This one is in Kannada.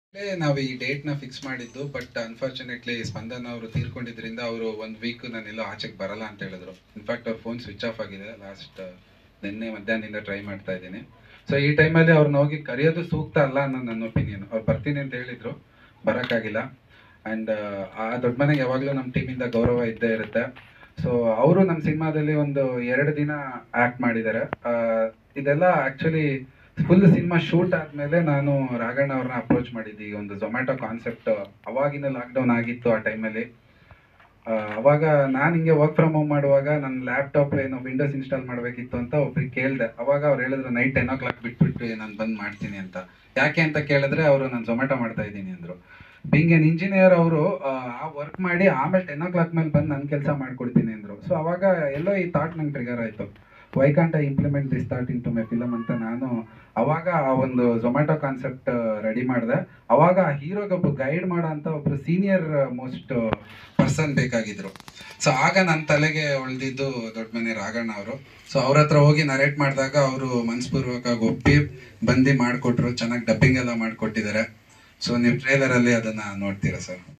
ನಾವು ಈ ಡೇಟ್ ನ ಫಿಕ್ಸ್ ಮಾಡಿದ್ದು ಬಟ್ ಅನ್ಫಾರ್ಚುನೇಟ್ಲಿ ಸ್ಪಂದನ್ ಅವರು ತೀರ್ಕೊಂಡಿದ್ರಿಂದ ಅವರು ಒಂದ್ ವೀಕ್ ನಾನೆಲ್ಲೋ ಆಚೆಗೆ ಬರಲ್ಲ ಅಂತ ಹೇಳಿದ್ರು ಇನ್ಫ್ಯಾಕ್ಟ್ ಅವ್ರ ಫೋನ್ ಸ್ವಿಚ್ ಆಫ್ ಆಗಿದೆ ಲಾಸ್ಟ್ ನಿನ್ನೆ ಮಧ್ಯಾಹ್ನದಿಂದ ಟ್ರೈ ಮಾಡ್ತಾ ಇದ್ದೀನಿ ಸೊ ಈ ಟೈಮಲ್ಲಿ ಅವ್ರನ್ನ ಹೋಗಿ ಕರೆಯೋದು ಸೂಕ್ತ ಅಲ್ಲ ಅನ್ನೋ ನನ್ನ ಒಪಿನಿಯನ್ ಅವ್ರು ಬರ್ತೀನಿ ಅಂತ ಹೇಳಿದ್ರು ಬರೋಕ್ಕಾಗಿಲ್ಲ ಆ್ಯಂಡ್ ಆ ದೊಡ್ಡ ಮನೆಗೆ ಯಾವಾಗಲೂ ನಮ್ಮ ಟೀಮಿಂದ ಗೌರವ ಇದ್ದೇ ಇರುತ್ತೆ ಸೊ ಅವರು ನಮ್ಮ ಸಿನಿಮಾದಲ್ಲಿ ಒಂದು ಎರಡು ದಿನ ಆ್ಯಕ್ಟ್ ಮಾಡಿದ್ದಾರೆ ಆ, ಇದೆಲ್ಲ ಆ್ಯಕ್ಚುಲಿ ಫುಲ್ ಸಿನಿಮಾ ಶೂಟ್ ಆದಮೇಲೆ ನಾನು ರಾಘಣ್ಣ ಅವ್ರನ್ನ ಅಪ್ರೋಚ್ ಮಾಡಿದ್ದೆ ಈ ಒಂದು ಝೊಮ್ಯಾಟೊ ಕಾನ್ಸೆಪ್ಟ್ ಅವಾಗಿನ ಲಾಕ್ಡೌನ್ ಆಗಿತ್ತು ಆ ಟೈಮಲ್ಲಿ ಅವಾಗ ನಾನು ಹಿಂಗೆ ವರ್ಕ್ ಫ್ರಮ್ ಹೋಮ್ ಮಾಡುವಾಗ ನನ್ನ ಲ್ಯಾಪ್ಟಾಪ್ ಏನೋ ವಿಂಡೋಸ್ ಇನ್ಸ್ಟಾಲ್ ಮಾಡಬೇಕಿತ್ತು ಅಂತ ಒಬ್ರಿಗೆ ಕೇಳಿದೆ ಅವಾಗ ಅವ್ರು ಹೇಳಿದ್ರು ನೈಟ್ ಟೆನ್ ಓ ಕ್ಲಾಕ್ ಬಿಟ್ಬಿಟ್ಟು ನಾನು ಬಂದ್ ಮಾಡ್ತೀನಿ ಅಂತ ಯಾಕೆ ಅಂತ ಕೇಳಿದ್ರೆ ಅವರು ನಾನು ಝೊಮ್ಯಾಟೊ ಮಾಡ್ತಾ ಇದ್ದೀನಿ ಅಂದರು ಬಿಂಗ್ ಎನ್ ಇಂಜಿನಿಯರ್ ಅವರು ಆ ವರ್ಕ್ ಮಾಡಿ ಆಮೇಲೆ ಟೆನ್ ಓ ಕ್ಲಾಕ್ ಮೇಲೆ ಬಂದು ನನ್ನ ಕೆಲಸ ಮಾಡ್ಕೊಡ್ತೀನಿ ಅಂದರು ಸೊ ಅವಾಗ ಎಲ್ಲೋ ಈ ಥಾಟ್ ನಂಗೆ ಟ್ರಿಗರ್ ಆಯಿತು why can't I implement this thought into my film ಅಂತ ನಾನು ಅವಾಗ ಆ ಒಂದು ಝೊಮ್ಯಾಟೊ ಕಾನ್ಸೆಪ್ಟ್ ರೆಡಿ ಮಾಡಿದೆ ಅವಾಗ ಆ ಹೀರೋಗೆ ಒಬ್ಬ ಗೈಡ್ ಮಾಡೋ ಅಂತ ಒಬ್ರು ಸೀನಿಯರ್ ಮೋಸ್ಟ್ ಪರ್ಸನ್ ಬೇಕಾಗಿದ್ರು ಸೊ ಆಗ ನನ್ನ ತಲೆಗೆ ಉಳಿದಿದ್ದು ದೊಡ್ಡ ಮನೆ ರಾಘಣ್ಣ ಅವರು ಸೊ ಅವ್ರ ಹತ್ರ ಹೋಗಿ ನರೇಟ್ ಮಾಡಿದಾಗ ಅವರು ಮನಸ್ಪೂರ್ವಕವಾಗಿ ಒಪ್ಪಿ ಬಂದು ಮಾಡಿಕೊಟ್ರು ಚೆನ್ನಾಗಿ ಡಬ್ಬಿಂಗ್ ಎಲ್ಲ ಮಾಡಿಕೊಟ್ಟಿದ್ದಾರೆ ಸೊ ನೀವು ಟ್ರೇಲರಲ್ಲಿ ಅದನ್ನ ನೋಡ್ತೀರಾ ಸರ್